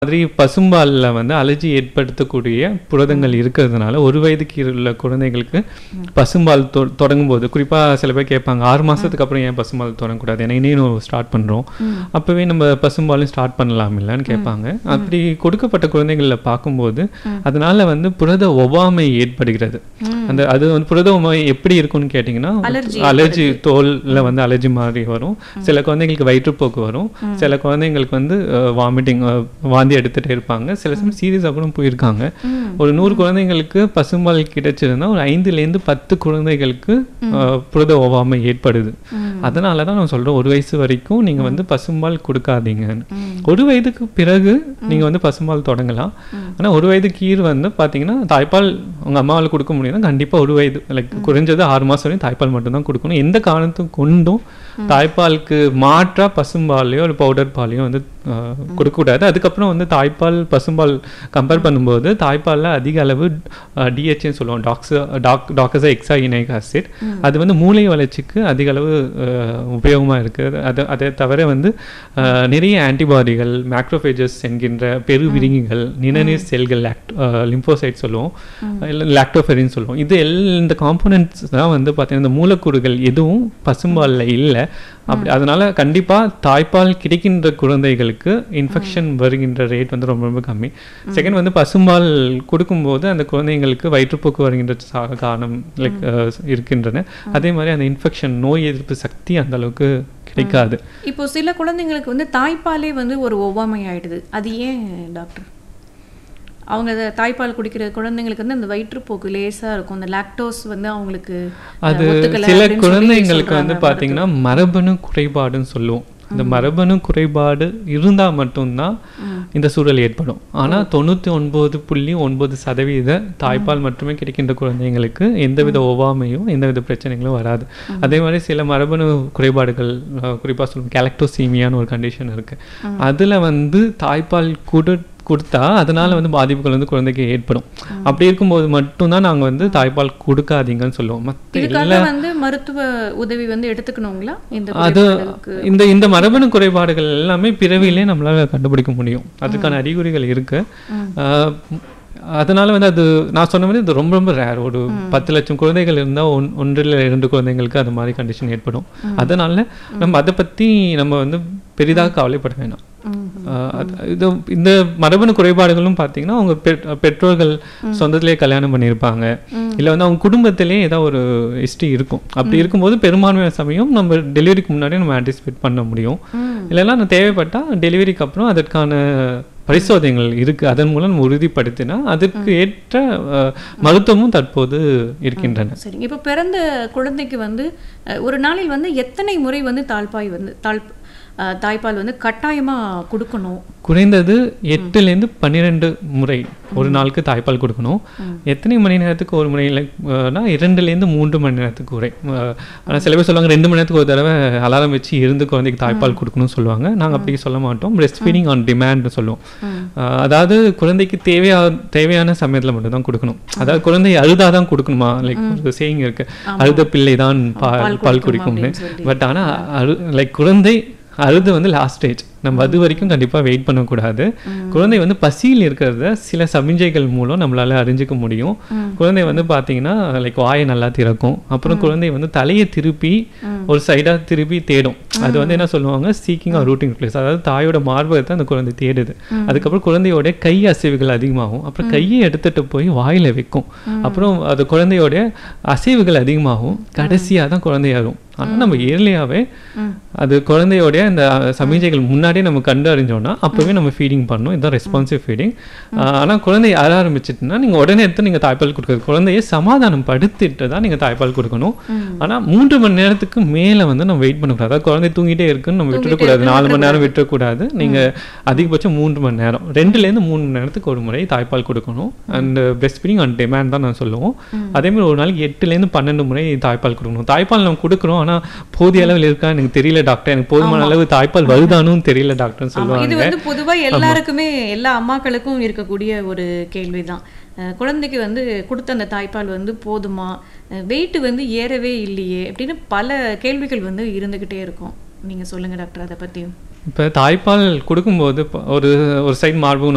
மாதிரி பசும்பாலில் வந்து அலர்ஜி ஏற்படுத்தக்கூடிய புரதங்கள் இருக்கிறதுனால ஒரு வயதுக்கு கீழ உள்ள குழந்தைகளுக்கு பசும்பால் தொ தொடங்கும் போது குறிப்பாக சில பேர் கேட்பாங்க ஆறு மாதத்துக்கு அப்புறம் ஏன் பசும்பால் தொடங்கக்கூடாது ஏன்னா இன்னும் ஸ்டார்ட் பண்ணுறோம் அப்போவே நம்ம பசும்பாலும் ஸ்டார்ட் பண்ணலாம் இல்லைன்னு கேட்பாங்க அப்படி கொடுக்கப்பட்ட குழந்தைகளில் பார்க்கும்போது அதனால வந்து புரத ஒவ்வாமை ஏற்படுகிறது அந்த அது வந்து புரத ஒவ்வாமை எப்படி இருக்கும்னு கேட்டிங்கன்னா Allergy அலர்ஜி தோல்ல வந்து அலர்ஜி மாதிரி வரும் சில குழந்தைங்களுக்கு வயிற்றுப்போக்கு வரும் சில குழந்தைங்களுக்கு வந்து வாமிட்டிங் வாந்தி எடுத்துட்டே இருப்பாங்க சில சமயம் சீரியஸாக கூட போயிருக்காங்க ஒரு நூறு குழந்தைங்களுக்கு பசும்பால் கிடைச்சிருந்தா ஒரு ஐந்துலேருந்து பத்து குழந்தைகளுக்கு அஹ், புரத ஒவ்வாமை ஏற்படுது அதனால தான் நான் சொல்றேன் ஒரு வயசு வரைக்கும் நீங்க வந்து பசும்பால் கொடுக்காதீங்கன்னு ஒரு வயதுக்கு பிறகு நீங்க வந்து பசும்பால் தொடங்கலாம் ஆனா ஒரு வயது கீழ் வந்து பாத்தீங்கன்னா தாய்ப்பால் உங்க அம்மாவால் கொடுக்க முடியும்னா கண்டிப்பா ஒரு வயது லைக் குறைஞ்சது ஆறு மாசம் வரையும் தாய்ப்பால் மட்டும்தான் கொடுக்கணும் எந்த காரணத்தும் கொண்டும் தாய்ப்பாலுக்கு மாற்றா பசும்பாலையோ ஒரு பவுடர் பாலையோ வந்து அஹ், கொடுக்கக்கூடாது அதுக்கப்புறம் வந்து தாய்ப்பால் பசும்பால் கம்பேர் பண்ணும்போது தாய்ப்பால்ல அதிக அளவு டிஹெச்னு சொல்லுவோம் டாக்ஸ் டாக் டாக்ஸா எக்ஸா இனைக் ஆசிட் அது வந்து மூளை வளர்ச்சிக்கு அதிக அளவு அஹ், உபயோகமா இருக்கு அது அதை தவிர வந்து அஹ், நிறைய ஆன்டிபாடிகள் மேக்ரோஃபேஜஸ் என்கின்ற பெருவிரிங்கிகள் நிணநீர் செல்கள் லிம்போசைட் சொல்லுவோம் இல்லை லாக்டோஃபெரின் சொல்லுவோம் இது எல் இந்த காம்போனன்ட்ஸ் தான் வந்து பார்த்தீங்கன்னா இந்த மூலக்கூறுகள் எதுவும் பசும்பாலில் இல்லை அப்படி அதனால கண்டிப்பா தாய்ப்பால் கிடைக்கின்ற குழந்தைகளுக்கு இன்ஃபெக்ஷன் வருகின்ற ரேட் வந்து ரொம்ப ரொம்ப கம்மி செகண்ட் வந்து பசும்பால் கொடுக்கும்போது அந்த குழந்தைங்களுக்கு வயிற்றுப்போக்கு வருகின்ற சா- காரணம் லைக் இருக்கின்றன அதே மாதிரி அந்த இன்ஃபெக்ஷன் நோய் எதிர்ப்பு சக்தி அந்த அளவுக்கு கிடைக்காது இப்போ சில குழந்தைங்களுக்கு வந்து தாய்ப்பாலே வந்து ஒரு ஒவ்வாமை ஆயிடுது அது ஏன் டாக்டர் அவங்க அதை தாய்ப்பால் குடிக்கிற குழந்தைங்களுக்கு வந்து அந்த வயிற்றுப்போக்கு லேசா இருக்கும் அந்த லாக்டோஸ் வந்து அவங்களுக்கு அஹ், அது ஒத்துக்கல சில அப்படின்னு சொல்லி குழந்தைங்களுக்கு வந்து சொல்றாங்க பாத்தீங்கன்னா மரபணு குறைபாடுன்னு சொல்லுவோம் இந்த மரபணு குறைபாடு இருந்தா மட்டும்தான் இந்த சூழல் ஏற்படும் ஆனா தொண்ணூத்தி ஒன்பது புள்ளி ஒன்பது சதவீத தாய்ப்பால் மட்டுமே கிடைக்கின்ற குழந்தைங்களுக்கு எந்தவித ஒவ்வாமையும் எந்தவித பிரச்சனைகளும் வராது அதே மாதிரி சில மரபணு குறைபாடுகள் அஹ், குறிப்பா சொல்லுவோம் கேலக்டோசீமியான்னு ஒரு கண்டிஷன் இருக்கு அதுல வந்து தாய்ப்பால் கொடு கொடுத்தா அதனால வந்து பாதிப்புகள் வந்து குழந்தைக்கு ஏற்படும் அப்படி இருக்கும்போது மட்டும்தான் நாங்க வந்து தாய்ப்பால் கொடுக்காதீங்கன்னு சொல்லுவோம் மத்த இதுக்காக வந்து மருத்துவ உதவி வந்து எடுத்துக்கணுங்களா இந்த அது குறைபாடுகளுக்கு? இந்த இந்த மரபணு குறைபாடுகள் எல்லாமே பிறவிலே நம்மளால கண்டுபிடிக்க முடியும் அதுக்கான அறிகுறிகள் இருக்கு ஆஹ் அதனால வந்து அது நான் சொன்ன மாதிரி இது ரொம்ப ரொம்ப ரேர் ஒரு பத்து லட்சம் குழந்தைகள் இருந்தா ஒன் ஒன்றில் இரண்டு குழந்தைங்களுக்கு அது மாதிரி கண்டிஷன் ஏற்படும் அதனால நம்ம அதை பத்தி நம்ம வந்து பெரிதாக கவலைப்பட வேணாம் ம். ஆஹ் அது- இது இந்த மரபணு குறைபாடுகளும் பார்த்தீங்கன்னா அவங்க பெற்- பெற்றோர்கள் சொந்தத்திலேயே கல்யாணம் பண்ணியிருப்பாங்க இல்லை வந்து அவங்க குடும்பத்திலேயே ஏதாவது ஒரு ஹிஸ்ட்ரி இருக்கும் அப்படி இருக்கும்போது பெரும்பான்மையான சமயம் நம்ம டெலிவரிக்கு முன்னாடி நம்ம ஆன்டிசிபேட் பண்ண முடியும் ம். இல்லைன்னா நான் தேவைப்பட்டா டெலிவரிக்கு அப்புறம் அதற்கான பரிசோதனைகள் இருக்கு அதன் மூலம் நம்ம உறுதிப்படுத்தினா அதற்கு ஏற்ற அஹ், மருத்துவமும் தற்போது இருக்கின்றன சரிங்க இப்போ பிறந்த குழந்தைக்கு வந்து அஹ், ஒரு நாளில் வந்து எத்தனை முறை வந்து தாய்ப்பாய் வந்து தாய் அஹ், தாய்ப்பால் வந்து கட்டாயமா கொடுக்கணும் குறைந்தது எட்டுலேருந்து பன்னிரெண்டு முறை ஒரு நாளுக்கு தாய்ப்பால் கொடுக்கணும் எத்தனை மணி நேரத்துக்கு ஒரு முறை லைக்னா இரண்டுலேருந்து மூன்று மணி நேரத்துக்கு உரை ஆனால் சில பேர் சொல்லுவாங்க ரெண்டு மணி நேரத்துக்கு ஒரு தடவை அலாரம் வச்சு இருந்து குழந்தைக்கு தாய்ப்பால் கொடுக்கணும்னு சொல்லுவாங்க நாங்கள் அப்படி சொல்ல மாட்டோம் பிரெஸ்ட் ஃபீடிங் ஆன் டிமாண்ட்னு சொல்லுவோம் அஹ், அதாவது குழந்தைக்கு தேவையா தேவையான சமயத்தில் மட்டும்தான் கொடுக்கணும் அதாவது குழந்தை அழுதாதான் கொடுக்கணுமா லைக் ஒரு சேயிங் இருக்கு அழுத பிள்ளை தான் பால் பால் குடிக்கும்னு அப்படின்னு சொல்லி. பட் ஆனா அழு லைக் குழந்தை அழுது வந்து லாஸ்ட் ஸ்டேஜ் நம்ம அது வரைக்கும் கண்டிப்பா வெயிட் பண்ணக்கூடாது குழந்தை வந்து பசியில் இருக்கிறத சில சமிஞ்சைகள் மூலம் நம்மளால அறிஞ்சிக்க முடியும் குழந்தை வந்து பாத்தீங்கன்னா லைக் வாயை நல்லா திறக்கும் அப்புறம் குழந்தை வந்து தலையை திருப்பி ஒரு சைடா திருப்பி தேடும் அது வந்து என்ன சொல்லுவாங்க சீக்கிங் ஆர் ரூட்டிங் பிளேஸ் அதாவது தாயோட மார்பகத்தை அந்த குழந்தை தேடுது அதுக்கப்புறம் குழந்தையோட கை அசைவுகள் அதிகமாகும் அப்புறம் கையை எடுத்துட்டு போய் வாயில வைக்கும் அப்புறம் அது குழந்தையோட அசைவுகள் அதிகமாகும் கடைசியா தான் குழந்தை அழும் ஆனா நம்ம ஏர்லியாவே அது குழந்தையோட அந்த அஹ், சமிஞ்சைகள் முன்னாடியே நம்ம கண்டு அறிஞ்சோம்னா அப்பவே நம்ம ஃபீடிங் பண்ணணும் இதுதான் ரெஸ்பான்சிவ் ஃபீடிங் ஆனா குழந்தை அழ ஆரம்பிச்சிட்டுனா நீங்க உடனே எடுத்து நீங்க தாய்ப்பால் கொடுக்குறது குழந்தையை சமாதானம் படுத்திட்டு தான் நீங்க தாய்ப்பால் கொடுக்கணும் ஆனா மூன்று மணி நேரத்துக்கு மேல வந்து நம்ம வெயிட் பண்ணக்கூடாது அதாவது குழந்தை தூங்கிட்டே இருக்குன்னு நம்ம விட்டுறக்கூடாது நாலு மணி நேரம் விட்டுறக்கூடாது நீங்க அதிகபட்சம் மூன்று மணி நேரம் ரெண்டுல இருந்து மூணு மணி நேரத்துக்கு ஒரு முறை தாய்ப்பால் கொடுக்கணும் and breastfeeding and demand தான் நான் சொல்லுவோம் அதே மாதிரி ஒரு நாளைக்கு எட்டுல இருந்து பன்னெண்டு முறை தாய்ப்பால் கொடுக்கணும் தாய்ப்பால் நம்ம கொடுக்குறோம் ஆனா போதிய அளவில் இருக்கா எனக்கு தெரியல டாக்டர் எனக்கு போதுமான அளவு தாய்ப்பால் வருதானும் தெரியல டாக்டர்னு ஆமா, சொல்லுவாங்க இது வந்து பொதுவா எல்லாருக்குமே எல்லா அம்மாக்களுக்கும் இருக்கக்கூடிய ஒரு கேள்விதான் அஹ், குழந்தைக்கு வந்து கொடுத்த அந்த தாய்ப்பால் வந்து போதுமா வெயிட் வந்து ஏறவே இல்லையே அப்படின்னு பல கேள்விகள் வந்து இருந்துகிட்டே இருக்கும் நீங்க சொல்லுங்க டாக்டர் அதை பத்தியும் இப்போ தாய்ப்பால் கொடுக்கும்போது இப்ப ஒரு ஒரு சைடு மார்பு